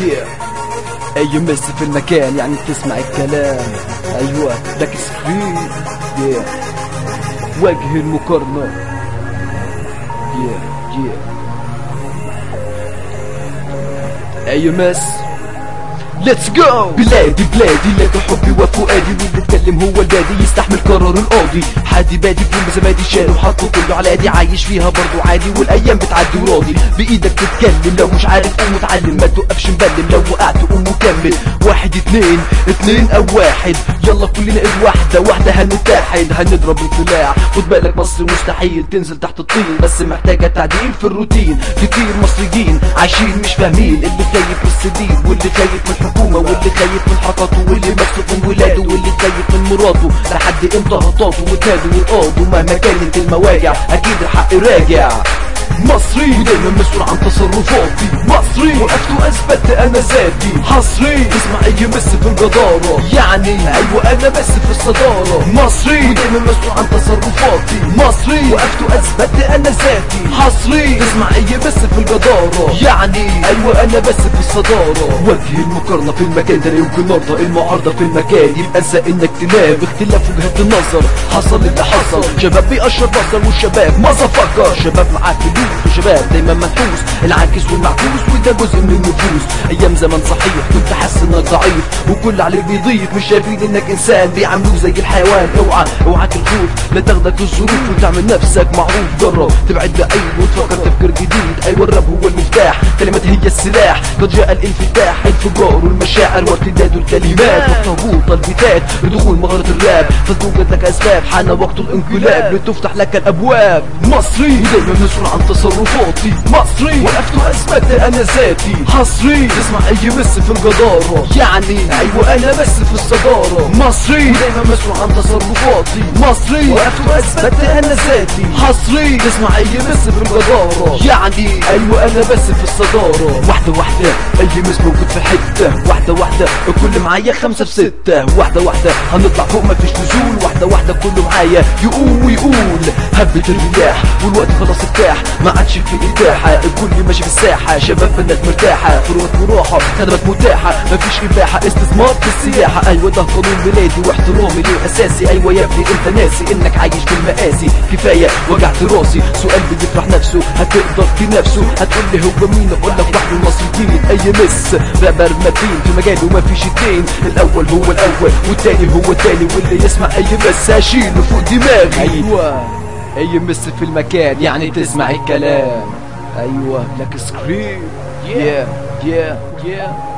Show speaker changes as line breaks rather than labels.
yeah. اي مس في المكان يعني تسمع الكلام ايوه باك سكرين yeah. وجه المقارنة yeah. yeah. اي مس ليتس جو بلادي بلادي لك حبي وفؤادي واللي اتكلم هو البادي يستحمل قرار القاضي حادي بادي كل زبادي شالوا حطوا كله على ايدي عايش فيها برضو عادي والايام بتعدي وراضي بايدك تتكلم لو مش عارف قوم اتعلم ما توقفش مبلم لو وقعت قوم وكمل واحد اتنين اتنين او واحد يلا كلنا ايد واحدة واحدة هنتحد هنضرب الطلاع خد بالك مصر مستحيل تنزل تحت الطين بس محتاجة تعديل في الروتين كتير مصريين عايشين مش فاهمين اللي خايف من السديد واللي خايف من الحكومة واللي خايف من حركاته واللي مكسوف من ولاده واللي خايف من مراته لحد امتى هطاته وتنادوا ويقاضوا مهما كانت المواجع اكيد الحق راجع مصري ودايما مسؤول عن تصرفاتي مصري وقفت واثبت انا ذاتي حصري اسمع اي مس في الجدارة يعني ايوه انا بس في الصدارة مصري ودايما مسؤول عن تصرفاتي مصري وقفت واثبت انا ذاتي حصري اسمع اي مس في الجدارة يعني ايوه انا بس في الصدارة وجه المقارنة في المكان ده لا يمكن نرضى المعارضة في المكان يبقى انسى انك تنام اختلاف وجهات النظر حصل اللي حصل شباب بيقشر بصر والشباب ما فكر شباب معاه فلوس وشباب دايما منحوس العاكس والمعكوس وده جزء من النفوس ايام زمان صحيح كنت حاسس انك ضعيف وكل عليك بيضيف مش شايفين انك انسان بيعاملوك زي الحيوان اوعى اوعاك الخوف لا تاخدك الظروف وتعمل نفسك معروف جرب تبعد بعيد وتفكر تفكير جديد ايوه الراب هو المفتاح كلمات هي السلاح قد جاء الانفتاح انفجار المشاعر وارتداد الكلمات وهبوط البتات لدخول مهارة الراب فتوجد لك اسباب حان وقت الانقلاب لتفتح لك الابواب مصري ودايما مسؤول عن تصرفاتي مصري وقفت واثبت انا ذاتي حصري تسمع اي مس في الجدارة يعني ايوه انا بس في الصدارة مصري ودايما مسؤول عن تصرفاتي مصري وقفت واثبت انا ذاتي حصري تسمع اي مس في الجدارة يعني ايوه انا بس في الصدارة واحدة واحدة اي مس موجود في حتة واحدة واحدة الكل معايا خمسة في ستة واحدة واحدة هنطلع فوق مفيش نزول واحدة واحدة كله معايا يقول ويقول هبت الرياح والوقت خلاص ارتاح ما عادش في اتاحة الكل ماشي في الساحة شباب بنات مرتاحة فروات وراحة خدمات متاحة مفيش اباحة استثمار في السياحة ايوه ده قانون ميلادي واحترامي له اساسي ايوه يا ابني انت ناسي انك عايش في المآسي كفاية وجعت راسي سؤال بيفرح نفسه هتقدر تنافسه هتقول لي هو مين اقول لك واحد المصريين اي مس رابر متين في مجاله مفيش اتنين الاول هو الاول والتاني هو التاني واللي يسمع اي مس هشيله فوق دماغي ايوه اي مس في المكان يعني تسمع الكلام ايوه لك سكرين yeah yeah yeah